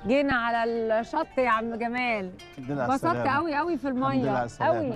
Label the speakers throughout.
Speaker 1: جينا على الشط يا عم جمال
Speaker 2: الحمد لله على
Speaker 1: انبسطت
Speaker 2: السلامة.
Speaker 1: قوي قوي في
Speaker 2: الحمد لله
Speaker 1: الميه
Speaker 2: على السلامة.
Speaker 1: قوي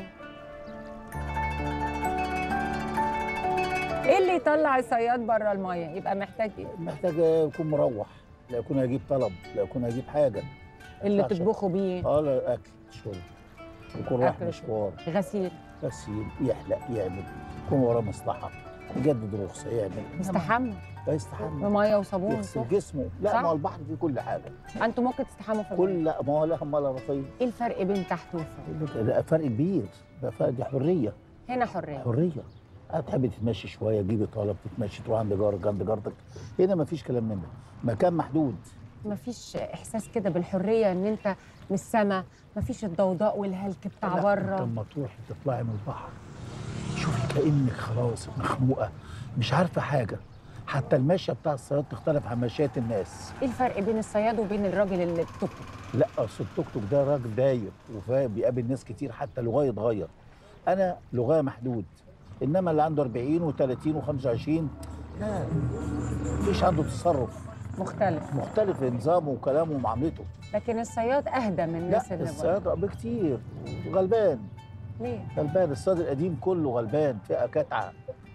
Speaker 1: ايه اللي يطلع الصياد بره الميه يبقى محتاج ايه
Speaker 3: محتاج يكون مروح لا يكون هيجيب طلب لا يكون هيجيب حاجه
Speaker 1: اللي
Speaker 3: عشان-
Speaker 1: تطبخوا بيه
Speaker 3: اه لا اكل شرب يكون راح
Speaker 1: أكل
Speaker 3: مشوار
Speaker 1: غسيل
Speaker 3: غسيل يحلق يعمل يكون وراه مصلحه يجدد رخصه يعمل
Speaker 1: يستحمى
Speaker 3: لا يستحمى
Speaker 1: بميه وصابون
Speaker 3: يغسل
Speaker 1: وصف.
Speaker 3: جسمه لا
Speaker 1: صح؟
Speaker 3: ما هو البحر فيه كل حاجه
Speaker 1: انتوا ممكن تستحموا في الميه
Speaker 3: كل لا ما هو لا امال رفيع
Speaker 1: ايه الفرق بين تحت وفوق
Speaker 3: ده فرق كبير ده فرق دي حريه
Speaker 1: هنا حريه
Speaker 3: حريه هتحب تتمشي شويه تجيبي طلب تتمشي تروح عند جارك عند جارتك هنا ما فيش كلام من ده مكان محدود
Speaker 1: مفيش احساس كده بالحريه ان انت من السما مفيش الضوضاء والهلك بتاع
Speaker 3: لا،
Speaker 1: بره
Speaker 3: انت لما تروحي تطلعي من البحر شوفي كانك خلاص مخنوقه مش عارفه حاجه حتى المشيه بتاع الصياد تختلف عن مشيات الناس
Speaker 1: ايه الفرق بين الصياد وبين الراجل اللي بتوك
Speaker 3: لا اصل التوك توك ده راجل داير وفاهم بيقابل ناس كتير حتى لغايه يتغير انا لغايه محدود انما اللي عنده 40 و30 و25 لا مفيش عنده تصرف
Speaker 1: مختلف
Speaker 3: مختلف في نظامه وكلامه ومعاملته
Speaker 1: لكن الصياد اهدى من الناس
Speaker 3: لا
Speaker 1: اللي بره
Speaker 3: الصياد بكتير غلبان
Speaker 1: ليه
Speaker 3: غلبان الصياد القديم كله غلبان فئه كاتعه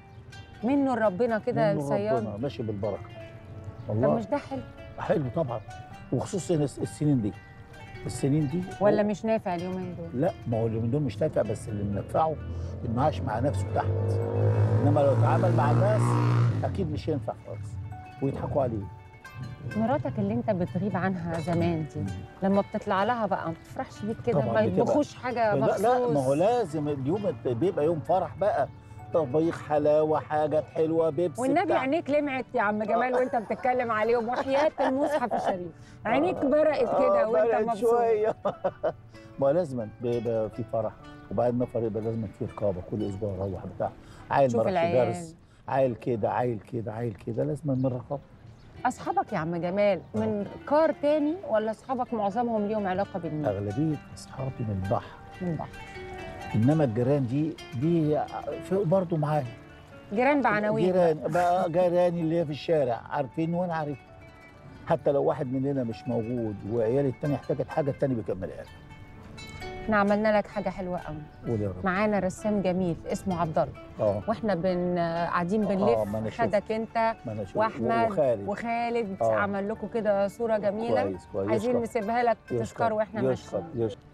Speaker 1: منه ربنا كده
Speaker 3: منه
Speaker 1: الصياد
Speaker 3: ربنا ماشي بالبركه
Speaker 1: طب
Speaker 3: والله
Speaker 1: مش ده حلو
Speaker 3: حلو طبعا وخصوصا الس- السنين دي السنين دي
Speaker 1: ولا مش نافع اليومين دول
Speaker 3: لا ما هو اللي من دول مش نافع بس اللي منفعه انه عايش مع نفسه تحت انما لو اتعامل مع الناس اكيد مش ينفع خالص ويضحكوا عليه
Speaker 1: مراتك اللي انت بتغيب عنها زمان دي لما بتطلع لها بقى ما بتفرحش بيك كده
Speaker 3: طبعاً
Speaker 1: ما
Speaker 3: بتبقى-
Speaker 1: يطبخوش حاجه
Speaker 3: لا
Speaker 1: مخصوص
Speaker 3: لا ما هو لازم اليوم الت- بيبقى يوم فرح بقى طبيخ حلاوه حاجات حلوه بيبسي
Speaker 1: والنبي
Speaker 3: بتاع.
Speaker 1: عينيك لمعت يا عم جمال وانت بتتكلم عليهم وحياه المصحف الشريف عينيك برقت كده
Speaker 3: آه،
Speaker 1: وانت
Speaker 3: برقت
Speaker 1: مبسوط
Speaker 3: شويه ما هو لازم بيبقى في فرح وبعد ما فرح يبقى لازم في رقابه كل اسبوع اروح بتاع عيل
Speaker 1: شوف
Speaker 3: ما راحش
Speaker 1: العيال.
Speaker 3: درس عيل كده عيل كده عيل كده لازم من رقابه
Speaker 1: اصحابك يا عم جمال من كار تاني ولا اصحابك معظمهم ليهم علاقه بالنيل
Speaker 3: اغلبيه اصحابي من البحر
Speaker 1: من بعض
Speaker 3: انما الجيران دي دي في برضه معايا
Speaker 1: جيران بعناوين
Speaker 3: جيران بقى جيراني اللي هي في الشارع عارفين وانا عارف حتى لو واحد مننا مش موجود وعيال التاني احتاجت حاجه التاني بيكملها لي
Speaker 1: احنا عملنا لك حاجه حلوه قوي
Speaker 3: قول يا رب
Speaker 1: معانا رسام جميل اسمه عبد الله
Speaker 3: اه
Speaker 1: واحنا بن قاعدين
Speaker 3: آه، ما أنا
Speaker 1: بنلف
Speaker 3: شفت.
Speaker 1: خدك انت
Speaker 3: ما انا شوف
Speaker 1: واحمد
Speaker 3: وخالد
Speaker 1: وخالد
Speaker 3: آه.
Speaker 1: عمل لكم كده صوره جميله
Speaker 3: كويس كويس
Speaker 1: عايزين
Speaker 3: يشكر.
Speaker 1: نسيبها لك
Speaker 3: يشكر.
Speaker 1: تذكار واحنا
Speaker 3: يشكر
Speaker 1: ماشيين
Speaker 3: يشكر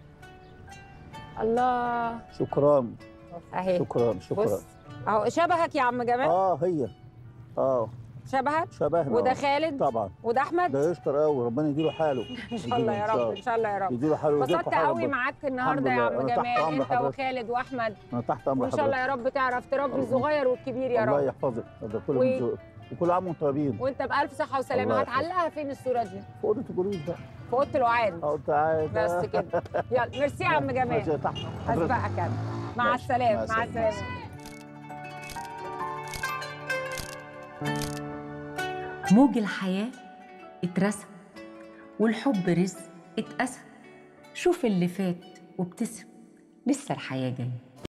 Speaker 1: الله
Speaker 3: شكرا
Speaker 1: اهي
Speaker 3: شكرا شكرا
Speaker 1: بص اهو شبهك يا عم جمال
Speaker 3: اه هي اه
Speaker 1: شبهك
Speaker 3: شبهنا
Speaker 1: وده
Speaker 3: آه.
Speaker 1: خالد
Speaker 3: طبعا
Speaker 1: وده احمد
Speaker 3: ده يشكر قوي ربنا يديله حاله
Speaker 1: ان شاء الله يا رب ان شاء الله يا رب
Speaker 3: يديله حاله ويجيب
Speaker 1: انبسطت
Speaker 3: حاله
Speaker 1: قوي
Speaker 3: برضه.
Speaker 1: معاك النهارده يا
Speaker 3: لله.
Speaker 1: عم
Speaker 3: أنا تحت
Speaker 1: جمال
Speaker 3: أمر
Speaker 1: انت
Speaker 3: حضرتك.
Speaker 1: وخالد واحمد
Speaker 3: انا تحت امر
Speaker 1: وان شاء الله
Speaker 3: حضرتك
Speaker 1: يا رب تعرف تربي الصغير والكبير يا
Speaker 3: الله
Speaker 1: رب
Speaker 3: يحفظك ده كل
Speaker 1: و-
Speaker 3: من ذوق. وكل عام وانتم طيبين
Speaker 1: وانت بالف صحه وسلامه
Speaker 3: الله يحفظك.
Speaker 1: هتعلقها فين الصوره دي
Speaker 3: في اوضه الجلوس بقى
Speaker 1: في اوضه الوعاد
Speaker 3: اه تعالى
Speaker 1: بس كده يلا ميرسي يا عم جمال
Speaker 3: ماشي، تحت حضرتك.
Speaker 1: هسبقك انا مع
Speaker 3: ماشي.
Speaker 1: السلامه
Speaker 3: مع
Speaker 1: مع
Speaker 3: السلامة.
Speaker 1: السلامه
Speaker 4: موج الحياة اترسم والحب رزق اتقسم شوف اللي فات وابتسم لسه الحياة جاية